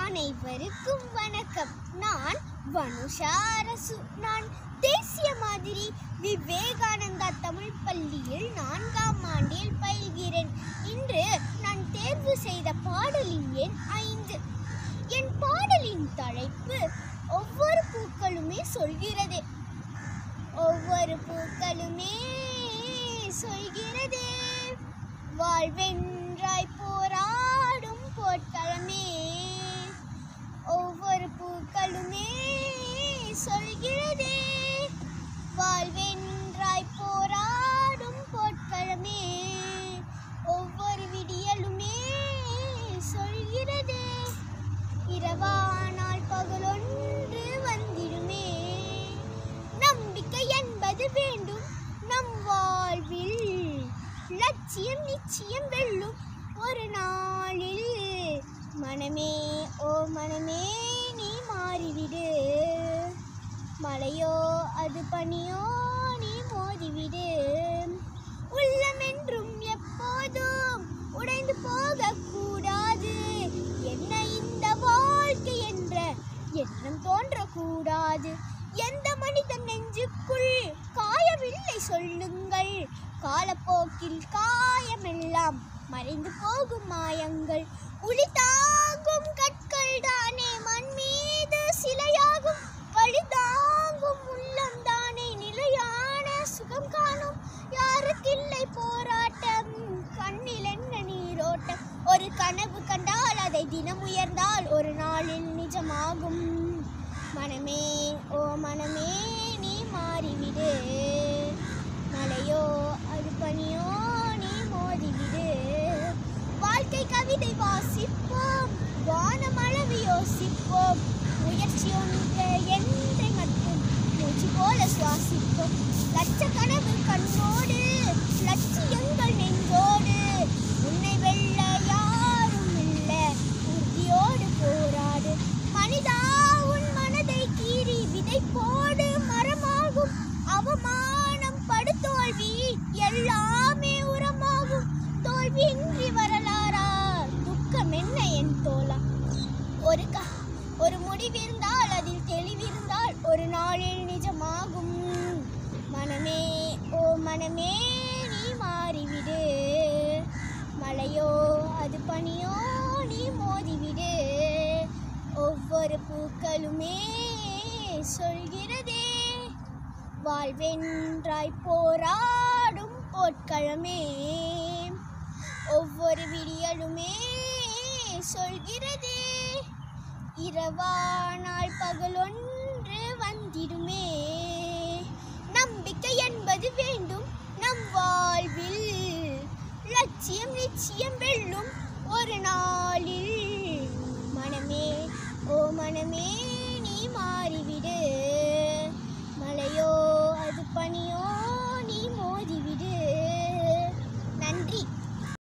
அனைவருக்கும் வணக்கம் நான் வனுஷா அரசு நான் தேசிய மாதிரி விவேகானந்தா தமிழ் பள்ளியில் நான்காம் ஆண்டில் பயில்கிறேன் இன்று நான் தேர்வு செய்த பாடலின் எண் ஐந்து என் பாடலின் தலைப்பு ஒவ்வொரு பூக்களுமே சொல்கிறதே ஒவ்வொரு பூக்களுமே சொல்கிறதே வாழ்வென்றாய் போராடும் போர்க்களமே ஒவ்வொரு பூக்களுமே சொல்கிறதே வாழ்வென்றாய் போராடும் போர்க்களமே ஒவ்வொரு விடியலுமே சொல்கிறதே இரவானால் பகலொன்று வந்திடுமே நம்பிக்கை என்பது வேண்டும் நம் வாழ்வில் லட்சியம் நிச்சயம் வெல்லும் ஒரு நாளில் மனமே ஓ மனமே நீ மாறிவிடு மழையோ அது பனியோ நீ மோதிவிடு உள்ளமென்றும் எப்போதும் உடைந்து போகக்கூடாது என்ன இந்த வாழ்க்கை என்ற எண்ணம் தோன்றக்கூடாது எந்த மனிதன் நெஞ்சுக்குள் காயமில்லை சொல்லுங்கள் காலப்போக்கில் காயமெல்லாம் மறைந்து போகும் மாயங்கள் உளி தாங்கும் கற்கள் தானே மண் மீது சிலையாகும் வழி தாங்கும் உள்ளம் தானே நிலையான சுகம் காணும் யாருக்கில்லை போராட்டம் கண்ணில் என்ன நீரோட்டம் ஒரு கனவு கண்டால் அதை தினம் உயர்ந்தால் ஒரு நாளில் நிஜமாகும் மனமே ஓ மனமே நீ மாறிவிடு மலையோ அது பனியோ நீ மோதிவிடு வாழ்க்கை கவிதை வாசிப்போம் வானமளவு யோசிப்போம் முயற்சி ஒன்று என்றை மட்டும் மூச்சு போல சுவாசிப்போம் லட்ச கனவு கண்ணோடு லட்சியங்கள் நெஞ்சோடு உன்னை வெல்ல யாரும் இல்ல உறுதியோடு போராடு மனிதா உன் மனதை கீறி விதை போடு மரமாகும் அவமானம் படுதோல்வி எல்லாமே உரமாகும் தோல்வியின்றி வரலாறா துக்கம் என்ன என் தோழா ஒரு க ஒரு முடிவிருந்தால் அதில் தெளிவிருந்தால் ஒரு நாளில் நிஜமாகும் மனமே ஓ மனமே நீ மாறிவிடு மழையோ அது பனியோ நீ மோதிவிடு ஒவ்வொரு பூக்களுமே சொல்கிறதே வாழ்வென்றாய் போராடும் போட்களமே ஒவ்வொரு விடியலுமே சொல்கிறதே இரவானால் பகலொன்று வந்திடுமே நம்பிக்கை என்பது வேண்டும் நம் வாழ்வில் லட்சியம் நிச்சயம் வெல்லும் ஒரு நாளில் மனமே ஓ மனமே நீ மாறிவிடு